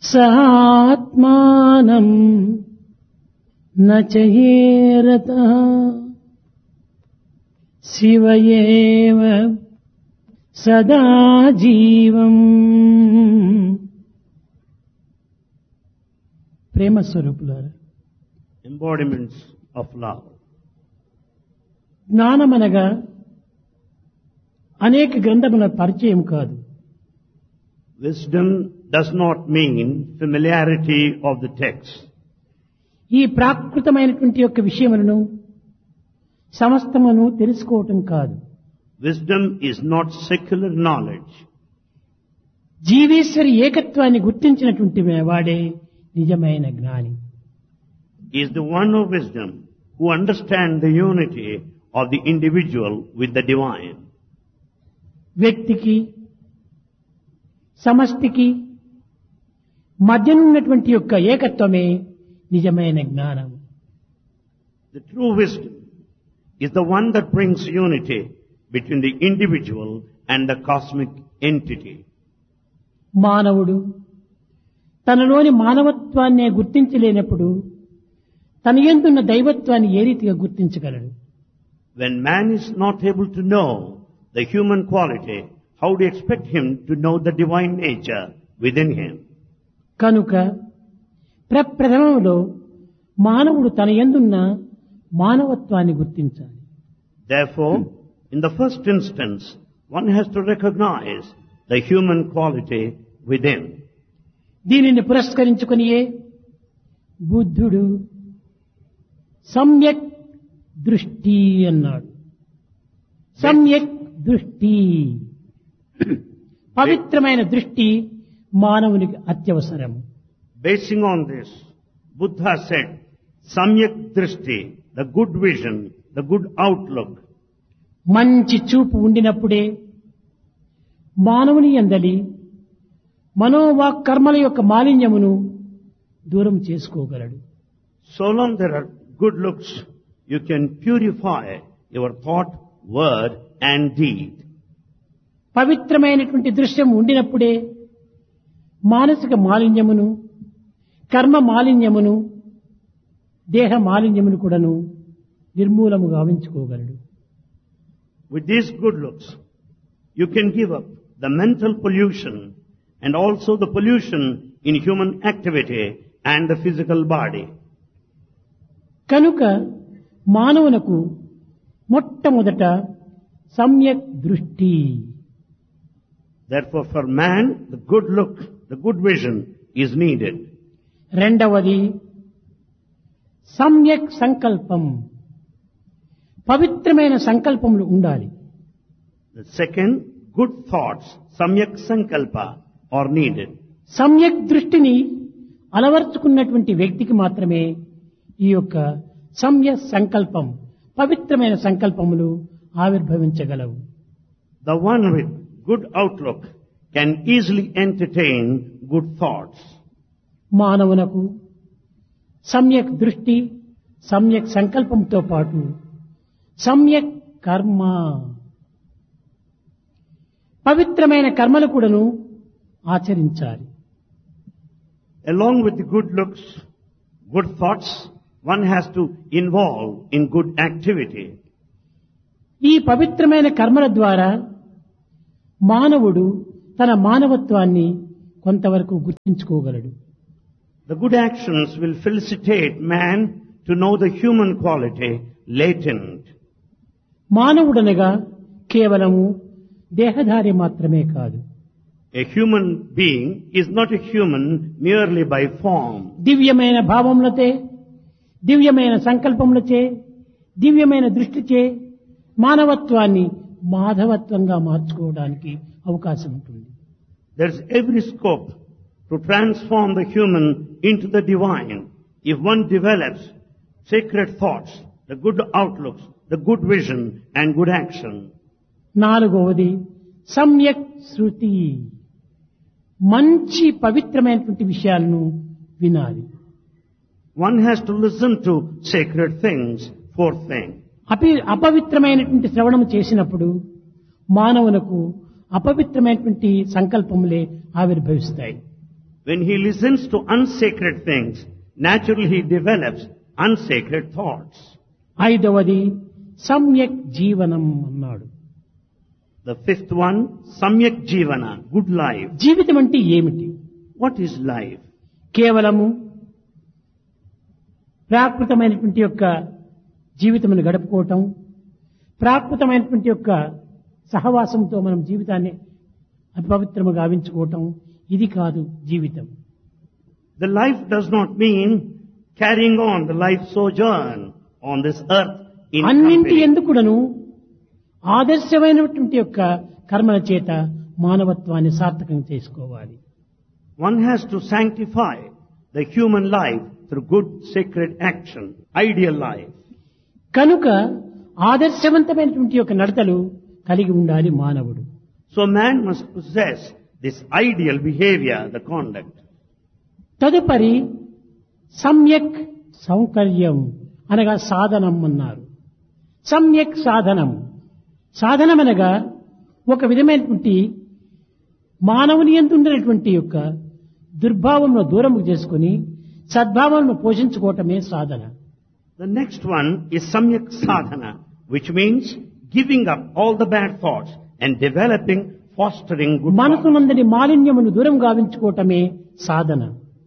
సాత్మానం నచేరత శివయేవ సదా జీవం ప్రేమ స్వరూపులారా embodiments of love. జ్ఞానమనగా అనేక గ్రంథముల పరిచయం కాదు Wisdom does not mean familiarity of the text. ఈ ప్రాకృతమైనటువంటి యొక్క విషయములను సమస్తమును తెలుసుకోవటం కాదు Wisdom is not secular knowledge. జీవేశ్వరి ఏకత్వాన్ని గుర్తించినటువంటి వాడే నిజమైన జ్ఞాని He is the one of wisdom who understands the unity of the individual with the divine. వ్యక్తికి సమష్టికి మధ్యనున్నటువంటి యొక్క ఏకత్వమే నిజమైన జ్ఞానం The true wisdom is the one that brings unity between the individual and the cosmic entity. మానవుడు తనలోని మానవత్వాన్నే గుర్తించలేనప్పుడు తన ఎందున్న దైవత్వాన్ని ఏ రీతిగా గుర్తించగలడు When man is not able to know the human quality, how do you expect him to know the divine nature within him? కనుక ప్రప్రథమంలో మానవుడు తన ఎందున్న మానవత్వాన్ని గుర్తించాలి Therefore, in the first instance, one has to recognize the human quality within. దీనిని పురస్కరించుకునియే బుద్ధుడు సమ్యక్ దృష్టి అన్నాడు సమ్యక్ దృష్టి పవిత్రమైన దృష్టి మానవునికి అత్యవసరం Basing on this, Buddha said, Samyak Drishti, the good vision, the good outlook, మంచి చూపు ఉండినప్పుడే మానవుని అందలి మనోవాక్ కర్మల యొక్క మాలిన్యమును దూరం చేసుకోగలడు so long there are good looks, you can purify your thought, word and deed. పవిత్రమైనటువంటి దృశ్యం ఉండినప్పుడే మానసిక మాలిన్యమును కర్మ మాలిన్యమును దేహ మాలిన్యమును కూడాను నిర్మూలము గావించుకోగలడు With these good looks, you can give up the mental pollution and also the pollution in human activity and the physical body. కనుక మానవునకు మొట్టమొదట సమ్యక్ దృష్టి Therefore for man, the good look, the good vision is needed. రెండవది సమ్యక్ సంకల్పం పవిత్రమైన సంకల్పములు ఉండాలి The second, good thoughts, samyak sankalpa, are needed. సమ్యక్ దృష్టిని అలవర్చుకున్నటువంటి వ్యక్తికి మాత్రమే ఈ యొక్క సమ్య సంకల్పం పవిత్రమైన సంకల్పములు ఆవిర్భవించగలవు The one with good outlook can easily entertain good thoughts. మానవునకు సమ్యక్ దృష్టి సమ్యక్ సంకల్పంతో పాటు సమ్యక్ కర్మ పవిత్రమైన కర్మలు కూడాను ఆచరించాలి Along with the good looks, good thoughts, one has to involve in good activity. ఈ పవిత్రమైన కర్మల ద్వారా మానవుడు తన మానవత్వాన్ని కొంతవరకు గుర్తించుకోగలడు The good actions will felicitate man to know the human quality latent. మానవుడనగా కేవలము దేహధారి మాత్రమే కాదు A human being is not a human merely by form. దివ్యమైన భావములచే దివ్యమైన సంకల్పములచే దివ్యమైన దృష్టిచే మానవత్వాన్ని మాధవత్వంగా మార్చుకోవడానికి అవకాశం ఉంటుంది There's every scope to transform the human into the divine if one develops sacred thoughts, the good outlooks, the good vision and good action. నాలుగవది సమ్యక్ శృతి మంచి పవిత్రమైనటువంటి విషయాలను వినాలి One has to listen to sacred things. Fourth thing. అపి అపవిత్రమైనటువంటి శ్రవణం చేసినప్పుడు మానవునకు అపవిత్రమైనటువంటి సంకల్పములే ఆవిర్భవిస్తాయి When he listens to unsacred things, naturally he develops unsacred thoughts. ఐదవది సమ్యక్ జీవనం అన్నాడు The fifth one, Samyak Jivana, good life. జీవితం అంటే ఏమిటి What is life? కేవలము ప్రాకృతమైనటువంటి యొక్క జీవితమును గడుపుకోవటం ప్రాకృతమైనటువంటి యొక్క సహవాసంతో మనం జీవితాన్ని అపవిత్రము గావించుకోవటం ఇది కాదు జీవితం The life does not mean carrying on the life sojourn on this earth in అన్నింటి company. ఎందుకుడను ఆదర్శమైనటువంటి యొక్క కర్మల చేత మానవత్వాన్ని సార్థకం చేసుకోవాలి One has to sanctify the human life through good sacred action, ideal life. కనుక ఆదర్శవంతమైనటువంటి యొక్క నడతలు కలిగి ఉండాలి మానవుడు So man must possess this ideal behavior, the conduct. తదుపరి సమ్యక్ సౌకర్యం అనగా సాధనం అన్నారు సమ్యక్ సాధనం సాధనం అనగా ఒక విధమైనటువంటి మానవుని ఎందుండినటువంటి యొక్క దుర్భావంను దూరము చేసుకుని సద్భావంను పోషించుకోవటమే సాధన The next one is samyak sadhana, which means giving up all the bad thoughts and developing, fostering good thoughts. మనసునందరి మాలిన్యమును దూరం గావించుకోవటమే సాధన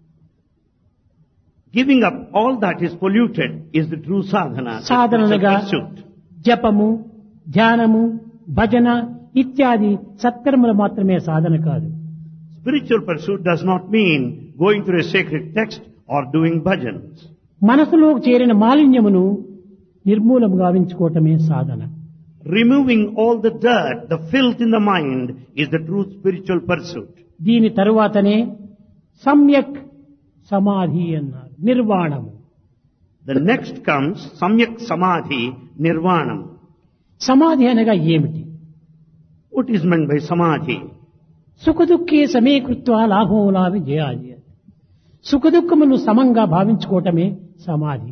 Giving up all that is polluted is the true sadhana. the సాధనలుగా spiritual pursuit. జపము ధ్యానము భజన ఇత్యాది సత్కర్మలు మాత్రమే సాధన కాదు Spiritual pursuit does not mean going through a sacred text or doing bhajans. మనసులో చేరిన మాలిన్యమును నిర్మూలము గావించుకోవటమే సాధన Removing all the dirt, the filth in the mind is the true spiritual pursuit. దీని తరువాతనే సమ్యక్ సమాధి అన్నారు నిర్వాణము The next comes samyak samadhi nirvanam. సమాధి అనగా ఏమిటి What is meant by samadhi? సుఖదుఖే సమీకృత్వ లాభం లాభి చేయాలి సుఖదుఖమును సమంగా భావించుకోవటమే సమాధి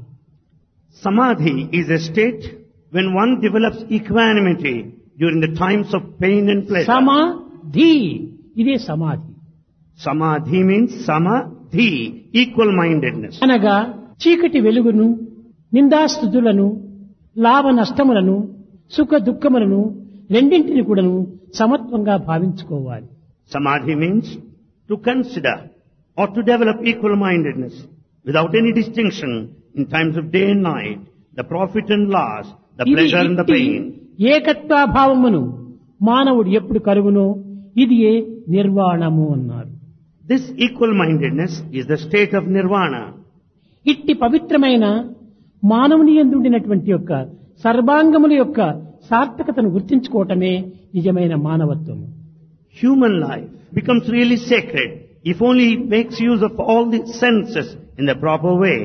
Samadhi is a state when one develops equanimity during the times of pain and pleasure. సమాధి ఇదే సమాధి Samadhi means samadhi, equal mindedness. అనగా చీకటి వెలుగును నిందాస్థుతులను లాభ నష్టములను సుఖ దుఃఖములను రెండింటిని కూడాను సమత్వంగా భావించుకోవాలి Samadhi means to consider or to develop equal mindedness without any distinction in times of day and night, the profit and loss, the ఇది pleasure and the ఇట్టి pain. ఏకత్వాభావమును మానవుడు ఎప్పుడు కలుగునో ఇది ఏ నిర్వాణము అన్నారు This equal mindedness is the state of nirvana. ఇట్టి పవిత్రమైన మానవుని ఎందుండినటువంటి యొక్క సర్వాంగముల యొక్క సార్థకతను గుర్తించుకోవటమే నిజమైన మానవత్వము Human life becomes really sacred if only it makes use of all the senses in the proper way.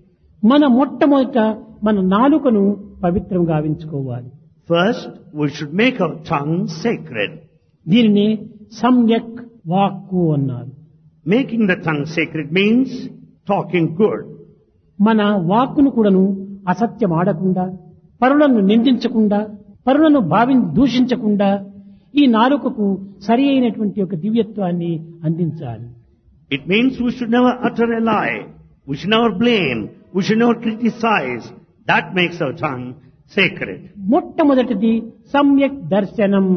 మన మొట్టమొదట మన నాలుకను పవిత్రం గావించుకోవాలి First, we should make our tongue sacred. దీనిని సమ్యక్ వాక్కు అన్నారు Making the tongue sacred means talking good. మన వాక్కును కూడాను అసత్యం ఆడకుండా పరులను నిందించకుండా పరులను భావి దూషించకుండా ఈ నాలుకకు సరి అయినటువంటి ఒక దివ్యత్వాన్ని అందించాలి It means we should never utter a lie. We should never blame. We should never criticize. That makes our tongue sacred. మొట్టమొదటిది సమ్యక్ దర్శనం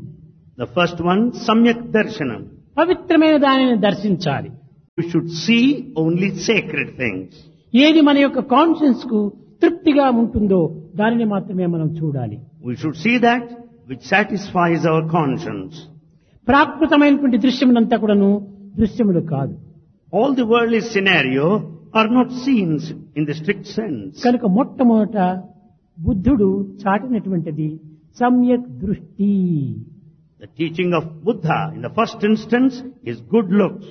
The first one, Samyak Darshanam. పవిత్రమైన దానిని దర్శించాలి We should see only sacred things. ఏది మన యొక్క conscience కు తృప్తిగా ఉంటుందో దానిని మాత్రమే మనం చూడాలి We should see that which satisfies our conscience. ప్రాకృతమైనటువంటి దృశ్యములంతా కూడాను దృశ్యములు కాదు All the worldly scenario are not scenes in the strict sense. కనుక మొట్టమొదట బుద్ధుడు చాటినటువంటిది సమ్యక్ దృష్టి The teaching of Buddha in the first instance is good looks.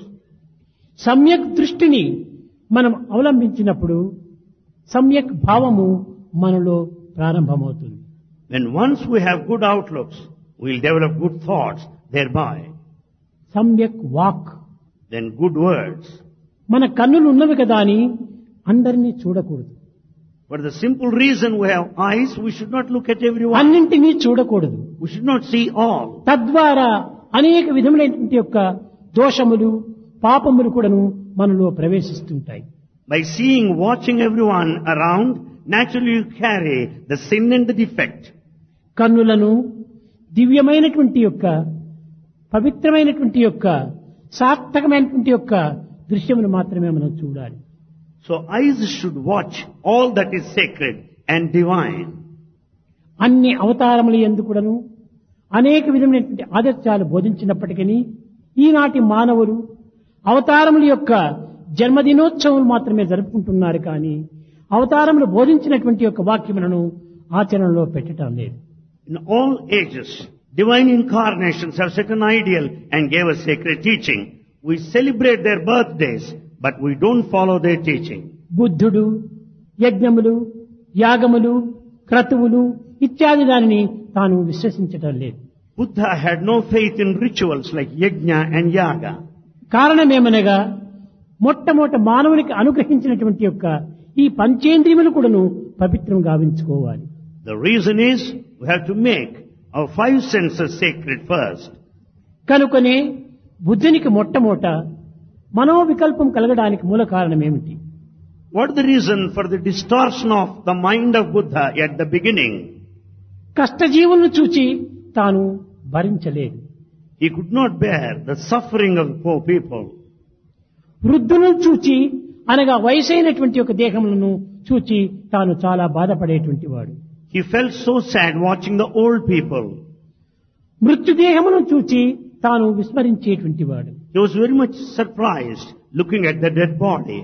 సమ్యక్ దృష్టిని మనం అవలంబించినప్పుడు సమ్యక్ భావము మనలో ప్రారంభమవుతుంది When once we have good outlooks, we'll develop good thoughts thereby. సమ్యక్ వాక్ Then good words. మన కన్నులు ఉన్నవి కదా అని అందరినీ చూడకూడదు For the simple reason we have eyes, we should not look at everyone. అన్నింటినీ చూడకూడదు We should not see all. తద్వారా అనేక విధములైనటువంటి యొక్క దోషములు పాపములు కూడాను మనలో ప్రవేశిస్తుంటాయి By seeing, watching everyone around, naturally you carry the sin and the defect. కన్నులను దివ్యమైనటువంటి యొక్క పవిత్రమైనటువంటి యొక్క సార్థకమైనటువంటి యొక్క దృశ్యమును మాత్రమే మనం చూడాలి So eyes should watch all that is sacred and divine. అన్ని అవతారముల ఎందుకుడను అనేక విధమైనటువంటి ఆదర్శాలు బోధించినప్పటికీ ఈనాటి మానవులు అవతారముల యొక్క జన్మదినోత్సవం మాత్రమే జరుపుకుంటున్నారు కానీ అవతారములు బోధించినటువంటి యొక్క వాక్యములను ఆచరణలో పెట్టడం లేదు In all ages, divine incarnations have set an ideal and gave us sacred teaching. We celebrate their birthdays, but we don't follow their teaching. బుద్ధుడు యజ్ఞములు యాగములు క్రతువులు ఇత్యాది దానిని తాను విశ్వసించటం లేదు Buddha had no faith in rituals like yajna and yaga. కారణమేమనగా మొట్టమొదట మానవునికి అనుగ్రహించినటువంటి యొక్క ఈ పంచేంద్రియములు కూడాను పవిత్రం గావించుకోవాలి The reason is we have to make our five senses sacred first. కనుకనే బుద్ధునికి మొట్టమొదట మనోవికల్పం కలగడానికి మూల కారణం ఏమిటి What is the reason for the distortion of the mind of Buddha at the beginning? కష్టజీవులను చూచి తాను భరించలేదు He could not bear the suffering of poor people. వృద్ధులను చూచి అనగా వయసైనటువంటి ఒక దేహములను చూచి తాను చాలా బాధపడేటువంటి వాడు He felt so sad watching the old people. మృత్యుదేహమును చూచి తాను విస్మరించేటువంటి వాడు He was very much surprised looking at the dead body.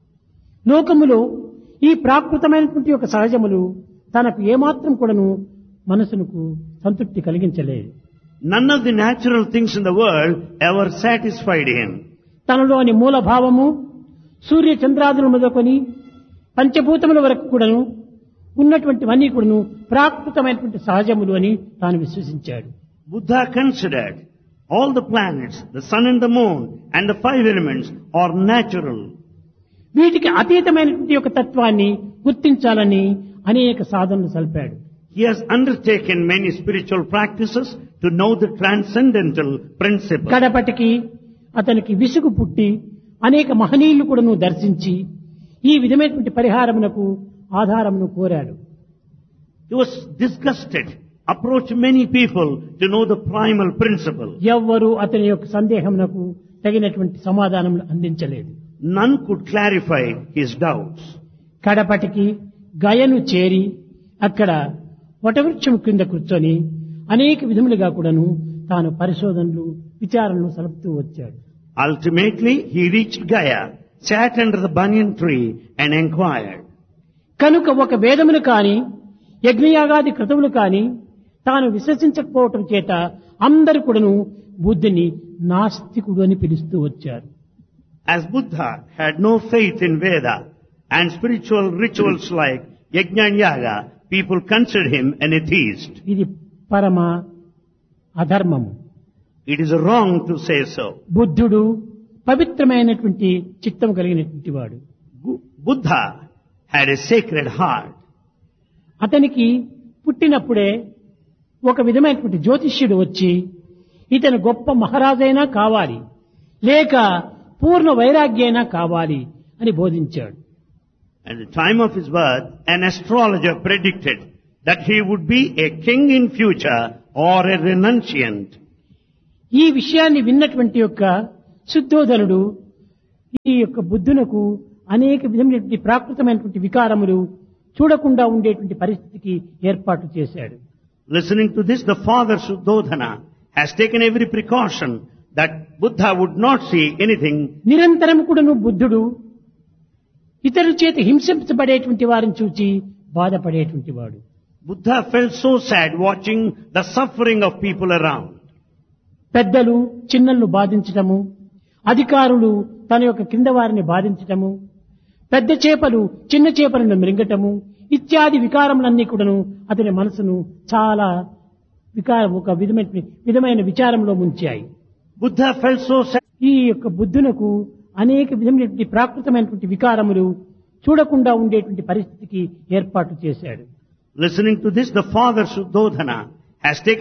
లోకములో ఈ ప్రాకృతమైనటువంటి ఒక సహజములు తనకు ఏమాత్రం కూడాను మనసునకు సంతృప్తి కలిగించలేదు None of the natural things in the world ever satisfied him. తనలోని మూల భావము సూర్య చంద్రాదులు మొదలుకొని పంచభూతముల వరకు కూడాను ఉన్నటువంటివన్నీ కూడాను ప్రాకృతమైనటువంటి సహజములు అని తాను విశ్వసించాడు Buddha considered all the planets, the sun and the moon, and the five elements are natural. వీటికి అతీతమైనటువంటి ఒక తత్వాన్ని గుర్తించాలని అనేక సాధనలు సల్పాడు He has undertaken many spiritual practices to know the transcendental principle. కడపటికి అతనికి విసుగు పుట్టి అనేక మహనీయులు కూడాను దర్శించి ఈ విధమైనటువంటి పరిహారమునకు ఆధారమును కోరాడు He was disgusted, approached many people to know the primal principle. ఎవ్వరూ అతని యొక్క సందేహమునకు తగినటువంటి సమాధానములు అందించలేదు None could clarify his doubts. కడపటికి గయను చేరి అక్కడ వటవృక్షం కింద కూర్చొని అనేక విధములుగా కూడాను తాను పరిశోధనలు విచారణలు సలుపుతూ వచ్చాడు Ultimately, he reached Gaya, sat under the banyan tree and inquired. కనుక ఒక వేదములు కాని యజ్ఞయాగాది క్రతువులు కాని తాను విశ్వసించకపోవటం చేత అందరు కూడాను బుద్ధిని నాస్తికుడు అని పిలుస్తూ వచ్చారు As Buddha had no faith in Veda and spiritual rituals like Yajna and Yaga, people considered him an atheist. ఇది పరమ అధర్మము It is wrong to say so. బుద్ధుడు పవిత్రమైనటువంటి చిత్తం కలిగినటువంటి వాడు Bu- Buddha had a sacred heart. అతనికి పుట్టినప్పుడే ఒక విధమైనటువంటి జ్యోతిష్యుడు వచ్చి ఇతను గొప్ప మహారాజైనా కావాలి లేక పూర్ణ వైరాగ్యైనా కావాలి అని బోధించాడు At the time of his birth, an astrologer predicted that he would be a king in future or a renunciant. ఈ విషయాన్ని విన్నటువంటి యొక్క శుద్ధోధనుడు ఈ యొక్క బుద్ధునకు అనేక విధమైనటువంటి ప్రాకృతమైనటువంటి వికారములు చూడకుండా ఉండేటువంటి పరిస్థితికి ఏర్పాటు చేశాడు Listening to this, the father Suddhodana has taken every precaution that Buddha would not see anything నిరంతరం కూడాను బుద్ధుడు ఇతరుల చేత హింసించబడేటువంటి వారిని చూచి బాధపడేటువంటి వాడు Buddha felt so sad watching the suffering of people around. పెద్దలు చిన్నలను బాధించటము అధికారులు తన యొక్క కింద వారిని బాధించటము పెద్ద చేపలు చిన్న చేపలను మృంగటము ఇత్యాది వికారములన్నీ కూడాను అతని మనసును చాలా వికారం ఒక విధమైన విధమైన విచారంలో ముంచాయి Buddha felt so sad. ఈ యొక్క బుద్ధునకు అనేక విధమైనటువంటి ప్రాకృతమైనటువంటి వికారములు చూడకుండా ఉండేటువంటి పరిస్థితికి ఏర్పాటు చేశాడు Listening to this, the father Suddhodana has taken